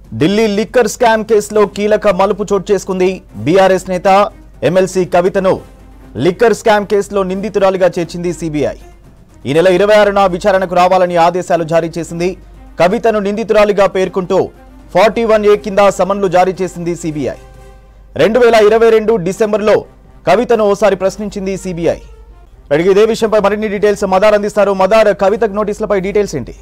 Delhi liquor scam కేసులో కీలక మలుపు చోటు చేసుకుంది బీఆర్ఎస్ నేత ఎమ్మెల్సీ కవితను లిక్కర్ స్కామ్ కేసులో నిందితురాలిగా చేర్చింది సిబిఐ ఈ నెల ఇరవై ఆరున విచారణకు రావాలని ఆదేశాలు జారీ చేసింది కవితను నిందితురాలిగా పేర్కొంటూ ఫార్టీ వన్ ఏ కింద సమన్లు జారీ చేసింది సిబిఐ రెండు వేల ఇరవై రెండు డిసెంబర్లో కవితను ఓసారి ప్రశ్నించింది సిబిఐ అడిగి ఇదే విషయంపై మరిన్ని డీటెయిల్స్ మదార్ అందిస్తారు మదార్ కవితకు నోటీసులపై డీటెయిల్స్ ఏంటి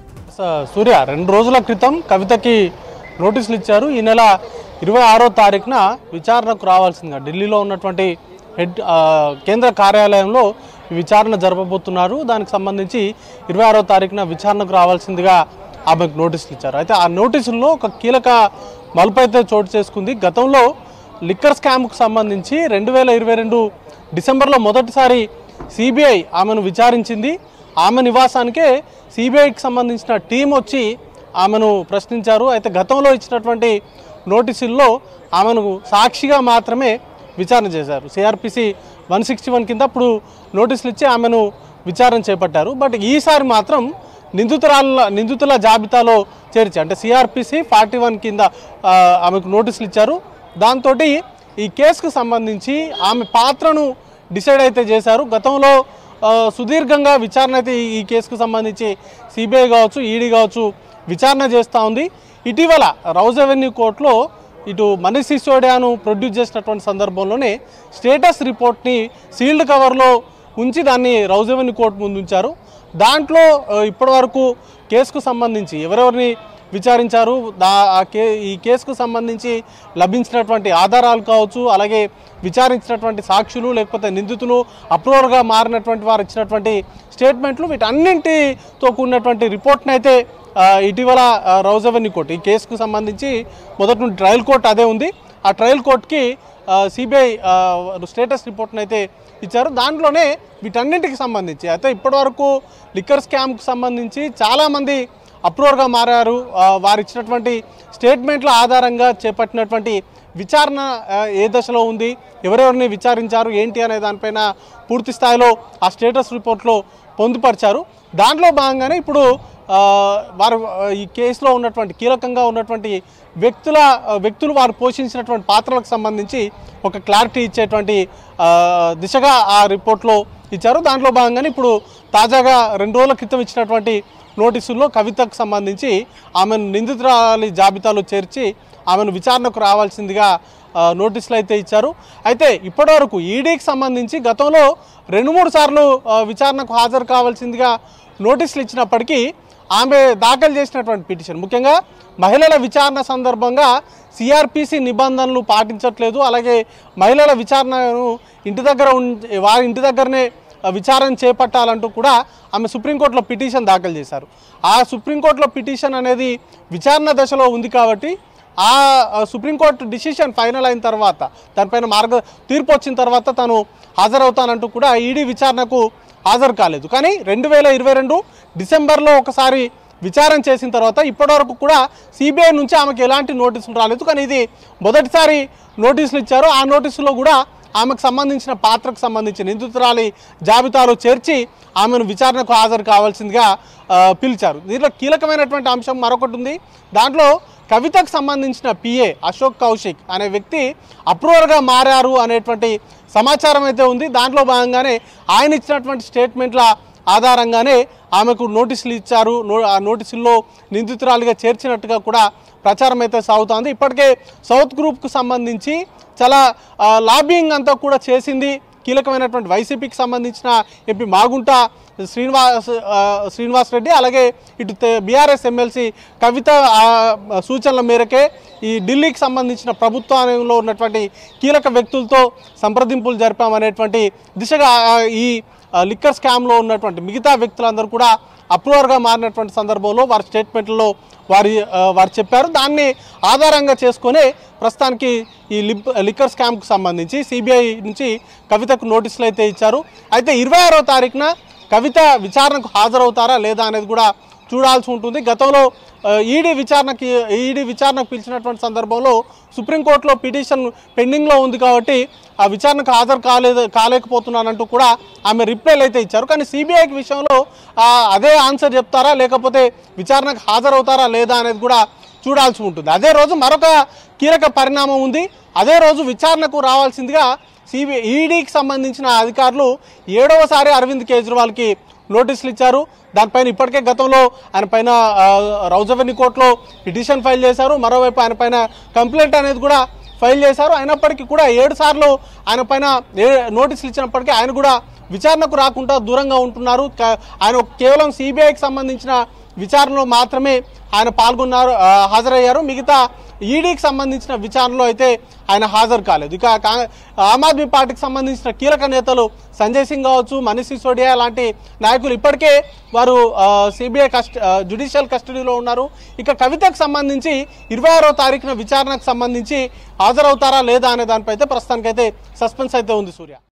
స- సూర్య రెండు రోజుల క్రితం కవితకి నోటీసులు ఇచ్చారు ఈ నెల ఇరవై ఆరో తారీఖున విచారణకు రావాల్సిందిగా ఢిల్లీలో ఉన్నటువంటి హెడ్ ఆ, కేంద్ర కార్యాలయంలో ఈ విచారణ జరపబోతున్నారు దానికి సంబంధించి ఇరవై ఆరో తారీఖున విచారణకు రావాల్సిందిగా ఆమెకు నోటీసులు ఇచ్చారు అయితే ఆ నోటీసుల్లో ఒక కీలక మలుపు అయితే చోటు చేసుకుంది గతంలో లిక్కర్ స్కామ్కు సంబంధించి రెండు వేల ఇరవై రెండు డిసెంబర్లో మొదటిసారి సిబిఐ ఆమెను విచారించింది ఆమె నివాసానికే సిబిఐకి సంబంధించిన టీం వచ్చి ఆమెను ప్రశ్నించారు అయితే గతంలో ఇచ్చినటువంటి నోటీసుల్లో ఆమెను సాక్షిగా మాత్రమే విచారణ చేశారు సిఆర్పిసి వన్ సిక్స్టీ వన్ కింద అప్పుడు నోటీసులు ఇచ్చి ఆమెను విచారణ చేపట్టారు బట్ ఈసారి మాత్రం నిందితురాల నిందితుల జాబితాలో చేర్చి అంటే సిఆర్పిసి ఫార్టీ వన్ కింద ఆ, ఆమెకు నోటీసులు ఇచ్చారు దాంతో ఈ కేసుకు సంబంధించి ఆమె పాత్రను డిసైడ్ అయితే చేశారు గతంలో ఆ, సుదీర్ఘంగా విచారణ అయితే ఈ- ఈ కేసుకు సంబంధించి సిబిఐ కావచ్చు ఈడీ కావచ్చు విచారణ చేస్తూ ఉంది ఇటీవల రౌజ్ అవెన్యూ కోర్టులో ఇటు మనీష్ సిసోడియాను ప్రొడ్యూస్ చేసినటువంటి సందర్భంలోనే స్టేటస్ రిపోర్ట్ని సీల్డ్ కవర్లో ఉంచి దాన్ని రౌజ్ అవెన్యూ కోర్టు ముందు ఉంచారు దాంట్లో ఆ, ఇప్పటివరకు కేసుకు సంబంధించి ఎవరెవరిని విచారించారు దా ఆ కే ఈ కేసుకు సంబంధించి లభించినటువంటి ఆధారాలు కావచ్చు అలాగే విచారించినటువంటి సాక్షులు లేకపోతే నిందితులు అప్రూవర్గా మారినటువంటి వారు ఇచ్చినటువంటి స్టేట్మెంట్లు వీటన్నింటితో కూడినటువంటి రిపోర్ట్ని అయితే ఆ, ఇటీవల ఆ, రౌజ్ అవెన్యూ కోర్టు ఈ కేసుకు సంబంధించి మొదటి నుండి ట్రయల్ కోర్టు అదే ఉంది ఆ ట్రయల్ కోర్టుకి సిబిఐ స్టేటస్ రిపోర్ట్ని అయితే ఇచ్చారు దాంట్లోనే వీటన్నింటికి సంబంధించి అయితే ఇప్పటివరకు లిక్కర్ స్కామ్కి సంబంధించి చాలామంది అప్రూవర్గా మారారు ఆ, వారు ఇచ్చినటువంటి స్టేట్మెంట్ల ఆధారంగా చేపట్టినటువంటి విచారణ ఆ, ఏ దశలో ఉంది ఎవరెవరిని విచారించారు ఏంటి అనే దానిపైన పూర్తి స్థాయిలో ఆ స్టేటస్ రిపోర్ట్లో పొందుపరిచారు దాంట్లో భాగంగానే ఇప్పుడు ఆ, వారు ఆ, ఈ కేసులో ఉన్నటువంటి కీలకంగా ఉన్నటువంటి వ్యక్తుల ఆ, వ్యక్తులు వారు పోషించినటువంటి పాత్రలకు సంబంధించి ఒక క్లారిటీ ఇచ్చేటువంటి ఆ, దిశగా ఆ రిపోర్ట్లో ఇచ్చారు దాంట్లో భాగంగానే ఇప్పుడు తాజాగా రెండు రోజుల క్రితం ఇచ్చినటువంటి నోటీసుల్లో కవితకు సంబంధించి ఆమెను నిందితురాలి జాబితాలో చేర్చి ఆమెను విచారణకు రావాల్సిందిగా ఆ, నోటీసులు అయితే ఇచ్చారు అయితే ఇప్పటివరకు ఈడీకి సంబంధించి గతంలో రెండు మూడు సార్లు ఆ, విచారణకు హాజరు కావాల్సిందిగా నోటీసులు ఇచ్చినప్పటికీ ఆమె దాఖలు చేసినటువంటి పిటిషన్ ముఖ్యంగా మహిళల విచారణ సందర్భంగా సిఆర్పిసి నిబంధనలు పాటించట్లేదు అలాగే మహిళల విచారణను ఇంటి దగ్గర ఉం వారి ఇంటి దగ్గరనే ఆ, విచారణ చేపట్టాలంటూ కూడా ఆమె సుప్రీంకోర్టులో పిటిషన్ దాఖలు చేశారు ఆ సుప్రీంకోర్టులో పిటిషన్ అనేది విచారణ దశలో ఉంది కాబట్టి ఆ ఆ, సుప్రీంకోర్టు డిసిషన్ ఫైనల్ అయిన తర్వాత దానిపైన మార్గ తీర్పు వచ్చిన తర్వాత తను హాజరవుతానంటూ కూడా ఈడీ విచారణకు హాజరు కాలేదు కానీ రెండు వేల ఇరవై రెండు డిసెంబర్లో ఒకసారి విచారణ చేసిన తర్వాత ఇప్పటివరకు కూడా సిబిఐ నుంచి ఆమెకు ఎలాంటి నోటీసులు రాలేదు కానీ ఇది మొదటిసారి నోటీసులు ఇచ్చారు ఆ నోటీసులో కూడా ఆమెకు సంబంధించిన పాత్రకు సంబంధించిన నిందితురాలి జాబితాలో చేర్చి ఆమెను విచారణకు హాజరు కావాల్సిందిగా ఆ, పిలిచారు దీంట్లో కీలకమైనటువంటి అంశం మరొకటి ఉంది దాంట్లో కవితకు సంబంధించిన పిఏ అశోక్ కౌశిక్ అనే వ్యక్తి అప్రూవర్గా మారారు అనేటువంటి సమాచారం అయితే ఉంది దాంట్లో భాగంగానే ఆయన ఇచ్చినటువంటి స్టేట్మెంట్ల ఆధారంగానే ఆమెకు నోటీసులు ఇచ్చారు నో ఆ నోటీసుల్లో నిందితురాలిగా చేర్చినట్టుగా కూడా ప్రచారం అయితే సాగుతోంది ఇప్పటికే సౌత్ గ్రూప్కు సంబంధించి చాలా ఆ, లాబింగ్ అంతా కూడా చేసింది కీలకమైనటువంటి వైసీపీకి సంబంధించిన ఎంపీ మాగుంట శ్రీనివాస్ ఆ, శ్రీనివాస్ రెడ్డి అలాగే ఇటు బీఆర్ఎస్ ఎమ్మెల్సీ కవిత ఆ, సూచనల మేరకే ఈ ఢిల్లీకి సంబంధించిన ప్రభుత్వంలో ఉన్నటువంటి కీలక వ్యక్తులతో సంప్రదింపులు జరిపామనేటువంటి దిశగా ఆ, ఈ ఆ, లిక్కర్ స్కామ్లో ఉన్నటువంటి మిగతా వ్యక్తులందరూ కూడా అప్రూవర్గా మారినటువంటి సందర్భంలో వారి స్టేట్మెంట్లో వారి ఆ, వారు చెప్పారు దాన్ని ఆధారంగా చేసుకొని ప్రస్తుతానికి ఈ లిప్ లిక్కర్ స్కామ్కు సంబంధించి సిబిఐ నుంచి కవితకు నోటీసులు అయితే ఇచ్చారు అయితే ఇరవై ఆరో తారీఖున కవిత విచారణకు హాజరవుతారా లేదా అనేది కూడా చూడాల్సి ఉంటుంది గతంలో ఆ, ఈడీ విచారణకి ఈడీ విచారణకు పిలిచినటువంటి సందర్భంలో సుప్రీంకోర్టులో పిటిషన్ పెండింగ్లో ఉంది కాబట్టి ఆ విచారణకు హాజరు కాలేదు కాలేకపోతున్నానంటూ కూడా ఆమె రిప్లైలు అయితే ఇచ్చారు కానీ సిబిఐకి విషయంలో ఆ, అదే ఆన్సర్ చెప్తారా లేకపోతే విచారణకు హాజరవుతారా లేదా అనేది కూడా చూడాల్సి ఉంటుంది అదే రోజు మరొక కీలక పరిణామం ఉంది అదే రోజు విచారణకు రావాల్సిందిగా సిబిఐ ఈడీకి సంబంధించిన అధికారులు ఏడవసారి అరవింద్ కేజ్రీవాల్కి నోటీసులు ఇచ్చారు దానిపైన ఇప్పటికే గతంలో ఆయన పైన ఆ, రౌజవెన్ని కోర్టులో పిటిషన్ ఫైల్ చేశారు మరోవైపు ఆయన పైన కంప్లైంట్ అనేది కూడా ఫైల్ చేశారు అయినప్పటికీ కూడా ఏడు సార్లు ఆయన పైన ఏ- నోటీసులు ఇచ్చినప్పటికీ ఆయన కూడా విచారణకు రాకుండా దూరంగా ఉంటున్నారు క- ఆయన కేవలం సిబిఐకి సంబంధించిన విచారణలో మాత్రమే ఆయన పాల్గొన్నారు ఆ, హాజరయ్యారు మిగతా ఈడీకి సంబంధించిన విచారణలో అయితే ఆయన హాజరు కాలేదు ఇక కా- ఆమ్ ఆద్మీ పార్టీకి సంబంధించిన కీలక నేతలు సంజయ్ సింగ్ కావచ్చు మనీష్ సిసోడియా లాంటి నాయకులు ఇప్పటికే వారు సిబిఐ కస్ట జ్యుడిషియల్ కస్టడీలో ఉన్నారు ఇక కవితకు సంబంధించి ఇరవై ఆరో తారీఖున విచారణకు సంబంధించి హాజరవుతారా లేదా అనే దానిపై అయితే ప్రస్తుతానికైతే సస్పెన్స్ అయితే ఉంది సూర్య